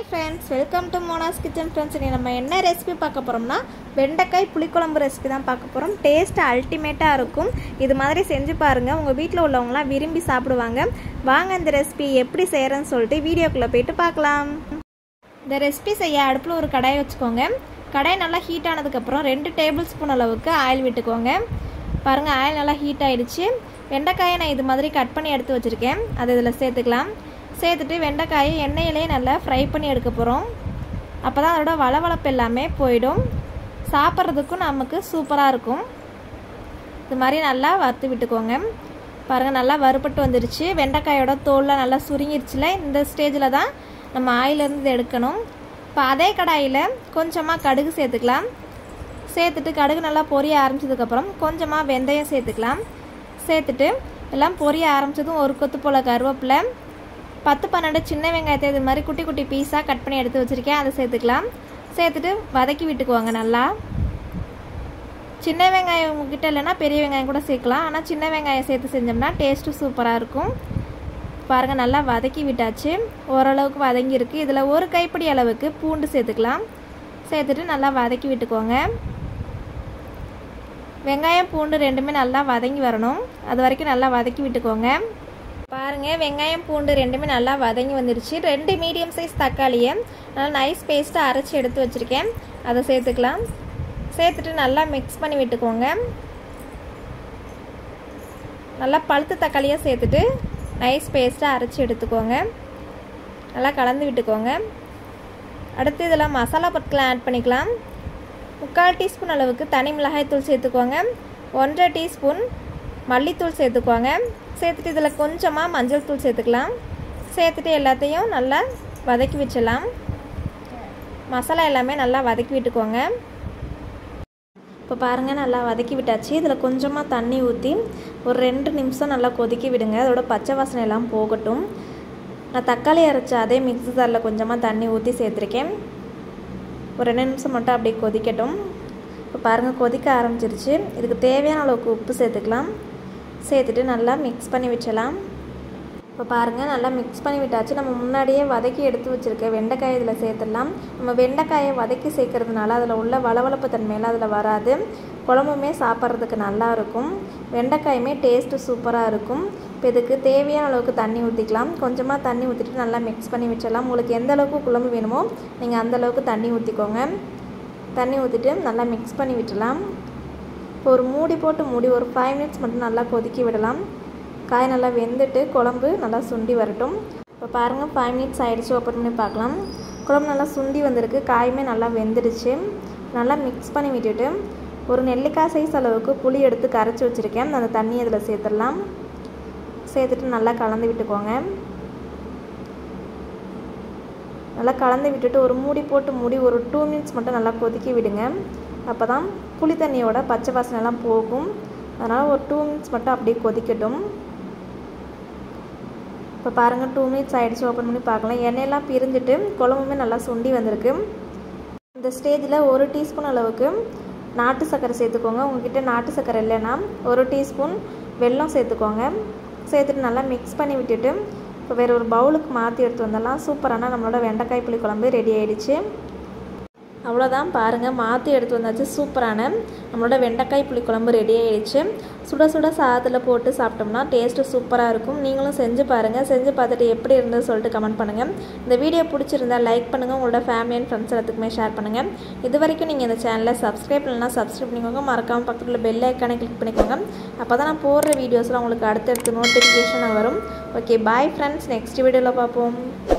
friends welcome to Mona's kitchen friends இனி நம்ம என்ன ரெசிபி பார்க்க போகிறோம்னா வெண்டைக்காய் புளிக்குழம்பு ரெசிபி தான் பார்க்க போகிறோம் டேஸ்ட் அல்டிமேட்டாக இருக்கும் இது மாதிரி செஞ்சு பாருங்கள் உங்கள் வீட்டில் உள்ளவங்களாம் விரும்பி சாப்பிடுவாங்க வாங்க இந்த ரெசிபி எப்படி செய்கிறேன்னு சொல்லிட்டு வீடியோக்குள்ளே போயிட்டு பார்க்கலாம் இந்த ரெசிபி செய்ய அடுப்பில் ஒரு கடாயை வச்சுக்கோங்க கடாய் நல்லா ஹீட் ஆனதுக்கப்புறம் ரெண்டு டேபிள் ஸ்பூன் அளவுக்கு ஆயில் விட்டுக்கோங்க பாருங்கள் ஆயில் நல்லா ஹீட் ஆயிடுச்சு வெண்டைக்காயை நான் இது மாதிரி கட் பண்ணி எடுத்து வச்சுருக்கேன் அதை இதில் சேர்த்துக்கலாம் சேர்த்துட்டு வெண்டைக்காயை எண்ணெயிலே நல்லா ஃப்ரை பண்ணி எடுக்க போகிறோம் அப்போ தான் அதோட வளவளப்பு எல்லாமே போயிடும் சாப்பிட்றதுக்கும் நமக்கு சூப்பராக இருக்கும் இது மாதிரி நல்லா வறுத்து விட்டுக்கோங்க பாருங்கள் நல்லா வறுபட்டு வந்துருச்சு வெண்டைக்காயோட தோல்லாம் நல்லா சுருங்கிருச்சுல இந்த ஸ்டேஜில் தான் நம்ம ஆயிலேருந்து இதை எடுக்கணும் இப்போ அதே கடாயில் கொஞ்சமாக கடுகு சேர்த்துக்கலாம் சேர்த்துட்டு கடுகு நல்லா பொரிய ஆரம்பிச்சதுக்கப்புறம் கொஞ்சமாக வெந்தயம் சேர்த்துக்கலாம் சேர்த்துட்டு எல்லாம் பொரிய ஆரம்பித்ததும் ஒரு கொத்து போல் கருவேப்பிலை பத்து பன்னெண்டு சின்ன வெங்காயத்தை இது மாதிரி குட்டி குட்டி பீஸாக கட் பண்ணி எடுத்து வச்சுருக்கேன் அதை சேர்த்துக்கலாம் சேர்த்துட்டு வதக்கி விட்டுக்குவாங்க நல்லா சின்ன வெங்காயம் உங்ககிட்ட இல்லைன்னா பெரிய வெங்காயம் கூட சேர்க்கலாம் ஆனால் சின்ன வெங்காயம் சேர்த்து செஞ்சோம்னா டேஸ்ட்டு சூப்பராக இருக்கும் பாருங்கள் நல்லா வதக்கி விட்டாச்சு ஓரளவுக்கு வதங்கியிருக்கு இதில் ஒரு கைப்பிடி அளவுக்கு பூண்டு சேர்த்துக்கலாம் சேர்த்துட்டு நல்லா வதக்கி விட்டுக்கோங்க வெங்காயம் பூண்டு ரெண்டுமே நல்லா வதங்கி வரணும் அது வரைக்கும் நல்லா வதக்கி விட்டுக்கோங்க பாருங்கள் வெங்காயம் பூண்டு ரெண்டுமே நல்லா வதங்கி வந்துருச்சு ரெண்டு மீடியம் சைஸ் தக்காளியை நல்லா நைஸ் பேஸ்ட்டாக அரைச்சி எடுத்து வச்சுருக்கேன் அதை சேர்த்துக்கலாம் சேர்த்துட்டு நல்லா மிக்ஸ் பண்ணி விட்டுக்கோங்க நல்லா பழுத்த தக்காளியாக சேர்த்துட்டு நைஸ் பேஸ்ட்டாக அரைச்சி எடுத்துக்கோங்க நல்லா கலந்து விட்டுக்கோங்க அடுத்து இதில் மசாலா பொருட்களை ஆட் பண்ணிக்கலாம் முக்கால் டீஸ்பூன் அளவுக்கு தனி மிளகாய்த்தூள் சேர்த்துக்கோங்க ஒன்றரை டீஸ்பூன் மல்லித்தூள் சேர்த்துக்கோங்க சேர்த்துட்டு இதில் கொஞ்சமாக மஞ்சள் தூள் சேர்த்துக்கலாம் சேர்த்துட்டு எல்லாத்தையும் நல்லா வதக்கி வச்சிடலாம் மசாலா எல்லாமே நல்லா வதக்கி விட்டுக்கோங்க இப்போ பாருங்கள் நல்லா வதக்கி விட்டாச்சு இதில் கொஞ்சமாக தண்ணி ஊற்றி ஒரு ரெண்டு நிமிஷம் நல்லா கொதிக்க விடுங்க அதோட பச்சை வாசனை எல்லாம் போகட்டும் நான் தக்காளி அரைச்ச அதே மிக்ஸி ஜாரில் கொஞ்சமாக தண்ணி ஊற்றி சேர்த்துருக்கேன் ஒரு ரெண்டு நிமிஷம் மட்டும் அப்படியே கொதிக்கட்டும் இப்போ பாருங்கள் கொதிக்க ஆரம்பிச்சிருச்சு இதுக்கு தேவையான அளவுக்கு உப்பு சேர்த்துக்கலாம் சேர்த்துட்டு நல்லா மிக்ஸ் பண்ணி வச்சிடலாம் இப்போ பாருங்கள் நல்லா மிக்ஸ் பண்ணி விட்டாச்சு நம்ம முன்னாடியே வதக்கி எடுத்து வச்சுருக்க வெண்டைக்காய் இதில் சேர்த்துடலாம் நம்ம வெண்டைக்காயை வதக்கி சேர்க்கறதுனால அதில் உள்ள வளவளப்பு தன்மையெல்லாம் அதில் வராது குழம்புமே சாப்பிட்றதுக்கு நல்லா இருக்கும் வெண்டைக்காயுமே டேஸ்ட்டு சூப்பராக இருக்கும் இப்போ இதுக்கு தேவையான அளவுக்கு தண்ணி ஊற்றிக்கலாம் கொஞ்சமாக தண்ணி ஊற்றிட்டு நல்லா மிக்ஸ் பண்ணி வச்சிடலாம் உங்களுக்கு எந்த அளவுக்கு குழம்பு வேணுமோ நீங்கள் அந்தளவுக்கு தண்ணி ஊற்றிக்கோங்க தண்ணி ஊற்றிட்டு நல்லா மிக்ஸ் பண்ணி விட்டுலாம் இப்போ ஒரு மூடி போட்டு மூடி ஒரு ஃபைவ் மினிட்ஸ் மட்டும் நல்லா கொதிக்க விடலாம் காய் நல்லா வெந்துட்டு குழம்பு நல்லா சுண்டி வரட்டும் இப்போ பாருங்கள் ஃபைவ் மினிட்ஸ் ஆகிடுச்சு ஓப்பன் பண்ணி பார்க்கலாம் குழம்பு நல்லா சுண்டி வந்திருக்கு காயுமே நல்லா வெந்துடுச்சு நல்லா மிக்ஸ் பண்ணி விட்டுட்டு ஒரு நெல்லிக்காய் சைஸ் அளவுக்கு புளி எடுத்து கரைச்சி வச்சுருக்கேன் அந்த தண்ணி அதில் சேர்த்துடலாம் சேர்த்துட்டு நல்லா கலந்து விட்டுக்கோங்க நல்லா கலந்து விட்டுட்டு ஒரு மூடி போட்டு மூடி ஒரு டூ மினிட்ஸ் மட்டும் நல்லா கொதிக்க விடுங்க அப்போ தான் புளி தண்ணியோட பச்சை வாசனைலாம் போகும் அதனால் ஒரு டூ மினிட்ஸ் மட்டும் அப்படியே கொதிக்கட்டும் இப்போ பாருங்கள் டூ மினிட்ஸ் ஆகிடுச்சு ஓப்பன் பண்ணி பார்க்கலாம் எண்ணெயெல்லாம் பிரிஞ்சுட்டு குழம்புமே நல்லா சுண்டி வந்திருக்கு இந்த ஸ்டேஜில் ஒரு டீஸ்பூன் அளவுக்கு நாட்டு சர்க்கரை சேர்த்துக்கோங்க உங்ககிட்ட நாட்டு சர்க்கரை இல்லைன்னா ஒரு டீஸ்பூன் வெல்லம் சேர்த்துக்கோங்க சேர்த்துட்டு நல்லா மிக்ஸ் பண்ணி விட்டுட்டு இப்போ வேறு ஒரு பவுலுக்கு மாற்றி எடுத்து வந்தலாம் சூப்பரான நம்மளோட வெண்டைக்காய் புளி குழம்பு ரெடி ஆகிடுச்சு அவ்வளோதான் பாருங்கள் மாற்றி எடுத்து வந்தாச்சு சூப்பரான நம்மளோட வெண்டைக்காய் புளிக்குழம்பு ரெடி ஆகிடுச்சு சுட சுட சாதத்தில் போட்டு சாப்பிட்டோம்னா டேஸ்ட்டு சூப்பராக இருக்கும் நீங்களும் செஞ்சு பாருங்கள் செஞ்சு பார்த்துட்டு எப்படி இருந்தது சொல்லிட்டு கமெண்ட் பண்ணுங்கள் இந்த வீடியோ பிடிச்சிருந்தா லைக் பண்ணுங்கள் உங்களோட ஃபேமிலி அண்ட் ஃப்ரெண்ட்ஸ் எல்லாத்துக்குமே ஷேர் பண்ணுங்கள் இது வரைக்கும் நீங்கள் இந்த சேனலை சப்ஸ்கிரைப் இல்லைனா சப்ஸ்கிரைப் பண்ணிக்கோங்க மறக்காமல் பக்கத்தில் பெல் ஐக்கானை கிளிக் பண்ணிக்கோங்க அப்போ தான் நான் போடுற வீடியோஸ்லாம் உங்களுக்கு அடுத்தடுத்து நோட்டிஃபிகேஷனாக வரும் ஓகே பாய் ஃப்ரெண்ட்ஸ் நெக்ஸ்ட் வீடியோவில் பார்ப்போம்